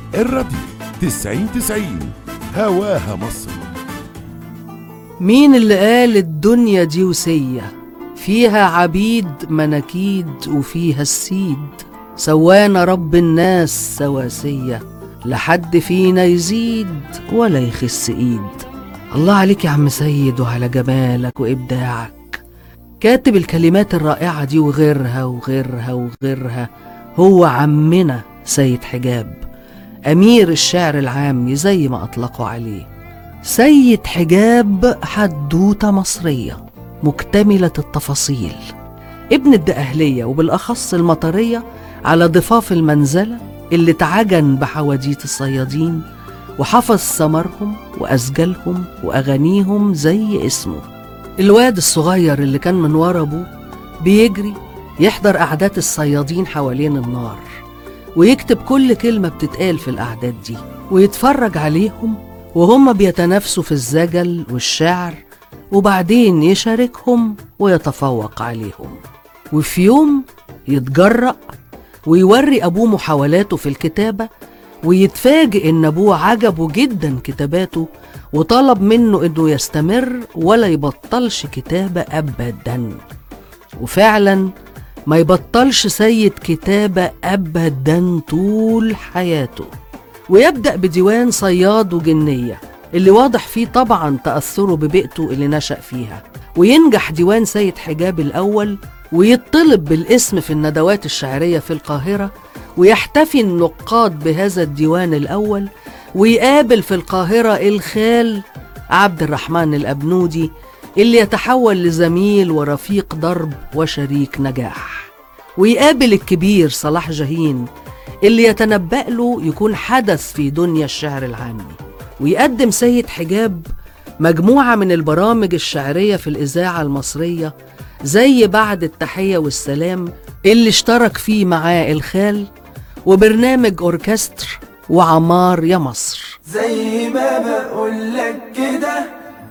الراديو تسعين تسعين هواها مصر مين اللي قال الدنيا دي وسية فيها عبيد مناكيد وفيها السيد سوانا رب الناس سواسية لحد فينا يزيد ولا يخس ايد الله عليك يا عم سيد وعلى جمالك وابداعك كاتب الكلمات الرائعة دي وغيرها وغيرها وغيرها هو عمنا سيد حجاب أمير الشعر العامي زي ما أطلقوا عليه سيد حجاب حدوتة مصرية مكتملة التفاصيل ابن الدقهلية وبالأخص المطرية على ضفاف المنزلة اللي اتعجن بحواديت الصيادين وحفظ ثمرهم وأسجالهم وأغانيهم زي اسمه الواد الصغير اللي كان من ورا أبوه بيجري يحضر قعدات الصيادين حوالين النار ويكتب كل كلمة بتتقال في الأعداد دي ويتفرج عليهم وهم بيتنافسوا في الزجل والشعر وبعدين يشاركهم ويتفوق عليهم وفي يوم يتجرأ ويوري أبوه محاولاته في الكتابة ويتفاجئ إن أبوه عجبه جدا كتاباته وطلب منه إنه يستمر ولا يبطلش كتابة أبدا وفعلا ما يبطلش سيد كتابة أبدا طول حياته ويبدأ بديوان صياد وجنية اللي واضح فيه طبعا تأثره ببيئته اللي نشأ فيها وينجح ديوان سيد حجاب الأول ويطلب بالاسم في الندوات الشعرية في القاهرة ويحتفي النقاد بهذا الديوان الأول ويقابل في القاهرة الخال عبد الرحمن الأبنودي اللي يتحول لزميل ورفيق درب وشريك نجاح ويقابل الكبير صلاح جاهين اللي يتنبأ له يكون حدث في دنيا الشعر العامي ويقدم سيد حجاب مجموعة من البرامج الشعرية في الإذاعة المصرية زي بعد التحية والسلام اللي اشترك فيه معاه الخال وبرنامج أوركستر وعمار يا مصر زي ما بقولك كده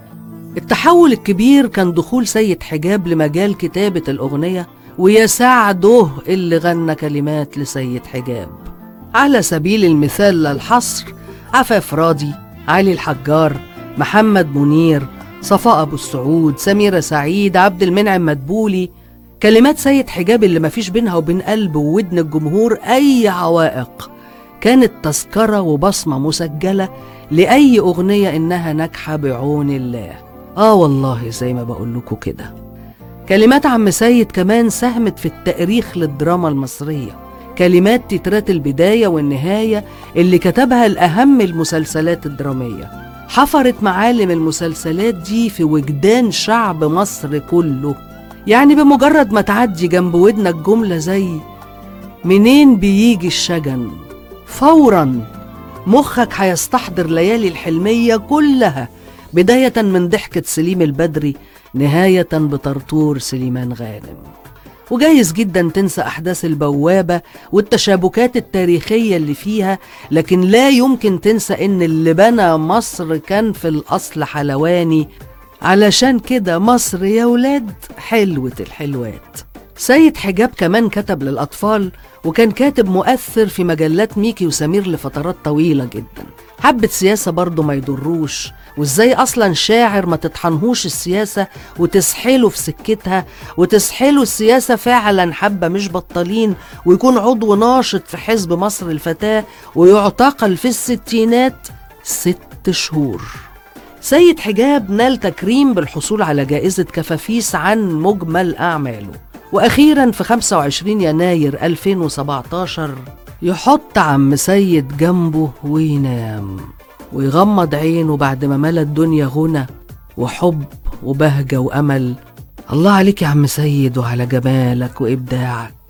التحول الكبير كان دخول سيد حجاب لمجال كتابة الأغنية ويساعده اللي غنى كلمات لسيد حجاب على سبيل المثال للحصر عفاف راضي علي الحجار محمد منير صفاء أبو السعود سميرة سعيد عبد المنعم مدبولي كلمات سيد حجاب اللي مفيش بينها وبين قلب وودن الجمهور أي عوائق كانت تذكرة وبصمة مسجلة لأي أغنية إنها ناجحة بعون الله آه والله زي ما بقول لكم كده كلمات عم سيد كمان ساهمت في التأريخ للدراما المصرية كلمات تترات البداية والنهاية اللي كتبها الأهم المسلسلات الدرامية حفرت معالم المسلسلات دي في وجدان شعب مصر كله يعني بمجرد ما تعدي جنب ودنك جملة زي منين بيجي الشجن فورا مخك هيستحضر ليالي الحلمية كلها بداية من ضحكة سليم البدري نهاية بطرطور سليمان غانم وجايز جدا تنسى أحداث البوابة والتشابكات التاريخية اللي فيها لكن لا يمكن تنسى إن اللي بنى مصر كان في الأصل حلواني علشان كده مصر يا ولاد حلوة الحلوات سيد حجاب كمان كتب للأطفال وكان كاتب مؤثر في مجلات ميكي وسمير لفترات طويلة جدا حبة سياسة برضه ما يضروش وازاي اصلا شاعر ما تطحنهوش السياسة وتسحله في سكتها وتسحله السياسة فعلا حبة مش بطالين ويكون عضو ناشط في حزب مصر الفتاة ويعتقل في الستينات ست شهور سيد حجاب نال تكريم بالحصول على جائزة كفافيس عن مجمل أعماله وأخيرا في 25 يناير 2017 يحط عم سيد جنبه وينام ويغمض عينه بعد ما ملا الدنيا غنى وحب وبهجة وأمل الله عليك يا عم سيد وعلى جمالك وإبداعك